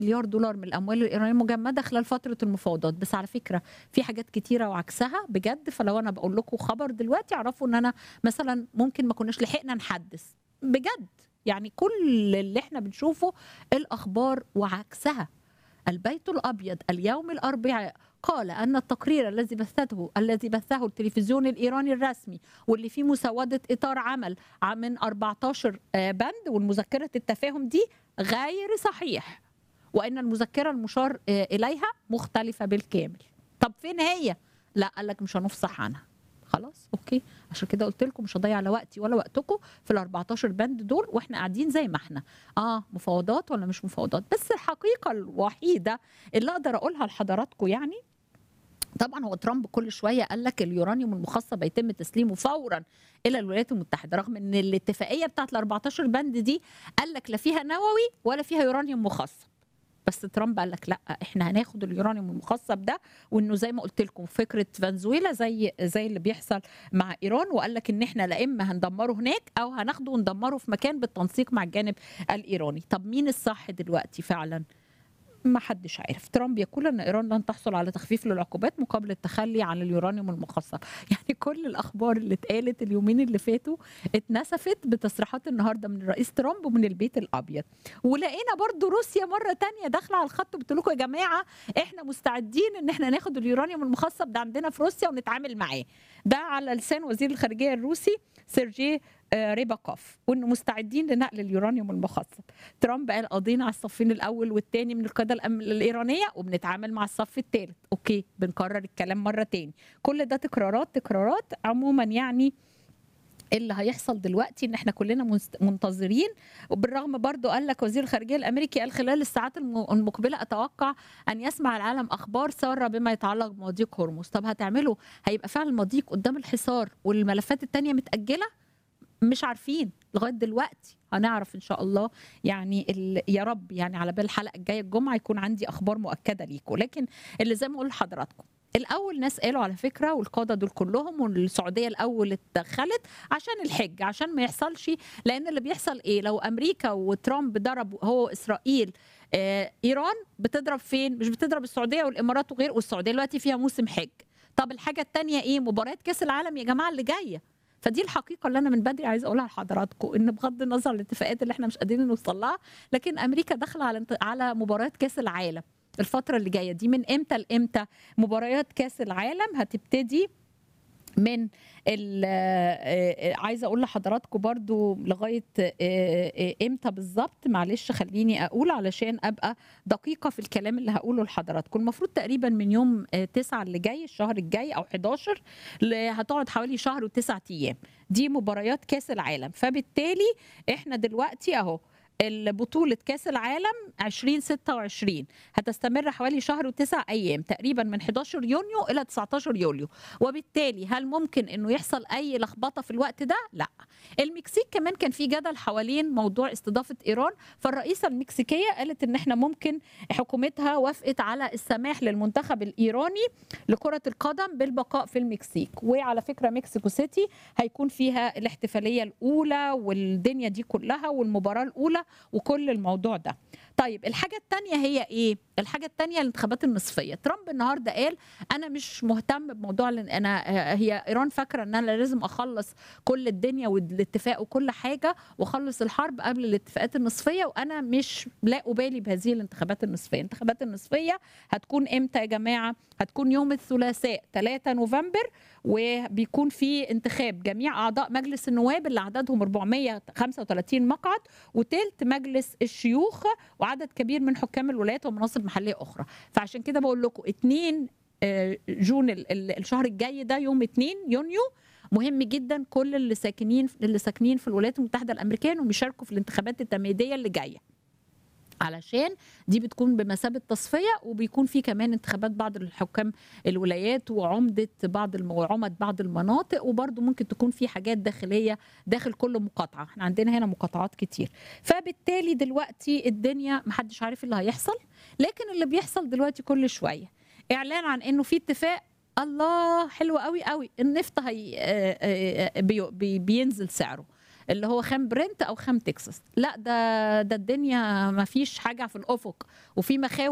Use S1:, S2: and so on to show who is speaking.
S1: مليار دولار من الاموال الايرانيه مجمده خلال فتره المفاوضات بس على فكره في حاجات كتيره وعكسها بجد فلو انا بقول لكم خبر دلوقتي اعرفوا ان انا مثلا ممكن ما كناش لحقنا نحدث بجد يعني كل اللي احنا بنشوفه الاخبار وعكسها البيت الابيض اليوم الاربعاء قال ان التقرير الذي بثته الذي بثه التلفزيون الايراني الرسمي واللي فيه مسوده اطار عمل من 14 بند والمذكره التفاهم دي غير صحيح وان المذكره المشار اليها مختلفه بالكامل طب فين هي لا قال لك مش هنفصح عنها خلاص اوكي عشان كده قلت لكم مش هضيع لا وقتي ولا وقتكم في ال 14 بند دول واحنا قاعدين زي ما احنا اه مفاوضات ولا مش مفاوضات بس الحقيقه الوحيده اللي اقدر اقولها لحضراتكم يعني طبعا هو ترامب كل شويه قال لك اليورانيوم المخصب هيتم تسليمه فورا الى الولايات المتحده رغم ان الاتفاقيه بتاعت ال 14 بند دي قال لك لا فيها نووي ولا فيها يورانيوم مخصب بس ترامب قال لك لا احنا هناخد اليورانيوم المخصب ده وانه زي ما قلت لكم فكره فنزويلا زي زي اللي بيحصل مع ايران وقال لك ان احنا لا اما هندمره هناك او هناخده وندمره في مكان بالتنسيق مع الجانب الايراني طب مين الصح دلوقتي فعلا ما حدش عارف ترامب يقول ان ايران لن تحصل على تخفيف للعقوبات مقابل التخلي عن اليورانيوم المخصب يعني كل الاخبار اللي اتقالت اليومين اللي فاتوا اتنسفت بتصريحات النهارده من الرئيس ترامب ومن البيت الابيض ولقينا برضو روسيا مره تانية داخله على الخط بتقول لكم يا جماعه احنا مستعدين ان احنا ناخد اليورانيوم المخصب ده عندنا في روسيا ونتعامل معاه ده على لسان وزير الخارجيه الروسي سيرجي ريباكوف وانه مستعدين لنقل اليورانيوم المخصب ترامب قال قضينا على الصفين الاول والثاني من القياده الايرانيه وبنتعامل مع الصف الثالث اوكي بنكرر الكلام مره تاني كل ده تكرارات تكرارات عموما يعني اللي هيحصل دلوقتي ان احنا كلنا منتظرين وبالرغم برضو قال لك وزير الخارجيه الامريكي قال خلال الساعات المقبله اتوقع ان يسمع العالم اخبار ساره بما يتعلق بمضيق هرمز طب هتعملوا هيبقى فعلا مضيق قدام الحصار والملفات التانية متاجله مش عارفين لغايه دلوقتي هنعرف ان شاء الله يعني يا رب يعني على بال الحلقه الجايه الجمعه يكون عندي اخبار مؤكده ليكم لكن اللي زي ما اقول لحضراتكم الاول ناس قالوا على فكره والقاده دول كلهم والسعوديه الاول اتدخلت عشان الحج عشان ما يحصلش لان اللي بيحصل ايه لو امريكا وترامب ضربوا هو اسرائيل آه ايران بتضرب فين مش بتضرب السعوديه والامارات وغير والسعوديه دلوقتي فيها موسم حج طب الحاجه الثانيه ايه مباريات كاس العالم يا جماعه اللي جايه فدي الحقيقه اللي انا من بدري عايزه اقولها لحضراتكم ان بغض النظر عن الاتفاقات اللي احنا مش قادرين نوصل لها لكن امريكا داخله على على مباريات كاس العالم الفتره اللي جايه دي من امتى لامتى مباريات كاس العالم هتبتدي من عايزه اقول لحضراتكم برضو لغايه امتى بالظبط معلش خليني اقول علشان ابقى دقيقه في الكلام اللي هقوله لحضراتكم المفروض تقريبا من يوم 9 اللي جاي الشهر الجاي او 11 هتقعد حوالي شهر وتسعة ايام دي مباريات كاس العالم فبالتالي احنا دلوقتي اهو بطولة كأس العالم 2026 هتستمر حوالي شهر وتسع أيام تقريبا من 11 يونيو إلى 19 يوليو وبالتالي هل ممكن أنه يحصل أي لخبطة في الوقت ده؟ لا المكسيك كمان كان في جدل حوالين موضوع استضافة إيران فالرئيسة المكسيكية قالت أن احنا ممكن حكومتها وافقت على السماح للمنتخب الإيراني لكرة القدم بالبقاء في المكسيك وعلى فكرة مكسيكو سيتي هيكون فيها الاحتفالية الأولى والدنيا دي كلها والمباراة الأولى وكل الموضوع ده طيب الحاجة التانية هي ايه؟ الحاجة التانية الانتخابات النصفية ترامب النهاردة قال انا مش مهتم بموضوع لان انا هي ايران فاكرة ان انا لازم اخلص كل الدنيا والاتفاق وكل حاجة واخلص الحرب قبل الاتفاقات النصفية وانا مش لا ابالي بهذه الانتخابات النصفية الانتخابات النصفية هتكون امتى يا جماعة؟ هتكون يوم الثلاثاء 3 نوفمبر وبيكون في انتخاب جميع اعضاء مجلس النواب اللي عددهم 435 مقعد وتلت مجلس الشيوخ وعدد كبير من حكام الولايات ومناصب محليه اخرى فعشان كده بقول لكم 2 جون الشهر الجاي ده يوم 2 يونيو مهم جدا كل اللي ساكنين اللي ساكنين في الولايات المتحده الامريكيه انهم يشاركوا في الانتخابات التمهيديه اللي جايه علشان دي بتكون بمثابه تصفيه وبيكون في كمان انتخابات بعض الحكام الولايات وعمده بعض عمد بعض المناطق وبرده ممكن تكون في حاجات داخليه داخل كل مقاطعه احنا عندنا هنا مقاطعات كتير فبالتالي دلوقتي الدنيا محدش عارف اللي هيحصل لكن اللي بيحصل دلوقتي كل شويه اعلان عن انه في اتفاق الله حلو قوي قوي النفط هي بي بينزل سعره اللي هو خام برنت او خام تكساس لا ده ده الدنيا ما فيش حاجه في الافق وفي مخاوف